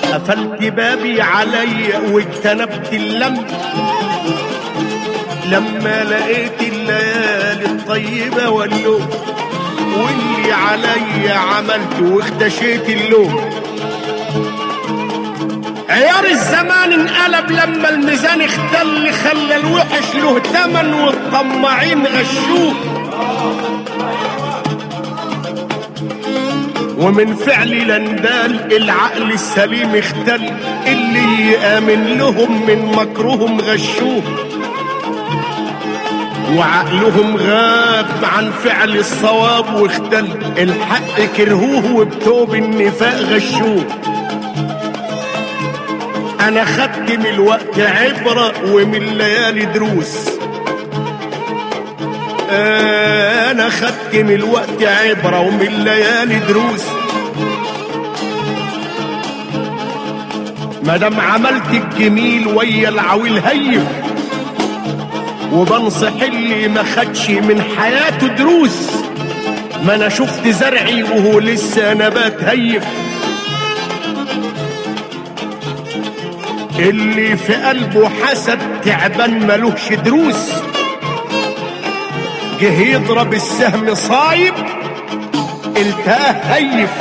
قفلت بابي عليا واجتنبت اللم لما لقيت الليالي الطيبة واللوم واللي عليا عملت واختشيت اللوم عيار الزمان انقلب لما الميزان اختل خلى الوحش له تمن والطماعين غشوه ومن فعل لندال العقل السليم اختل اللي يآمن لهم من مكرهم غشوه وعقلهم غاب عن فعل الصواب واختل الحق كرهوه وبتوب النفاق غشوه انا خدت من الوقت عبرة ومن الليالي دروس انا خدت من الوقت عبرة ومن الليالي دروس مادام عملت الجميل ويا العويل هيف وبنصح اللي ما خدش من حياته دروس ما انا شفت زرعي وهو لسه نبات هيف اللي في قلبه حسد تعبان ملوش دروس جه يضرب السهم صايب التاه هيف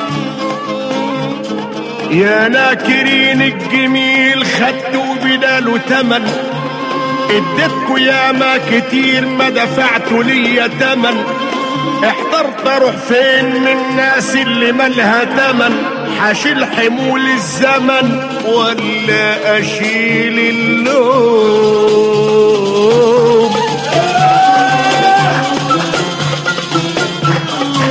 يا ناكرين الجميل خدتوا بداله تمن اديتكوا ياما كتير ما دفعتوا ليا تمن احترت اروح فين من الناس اللي مالها تمن حاشيل حمول الزمن ولا اشيل اللوم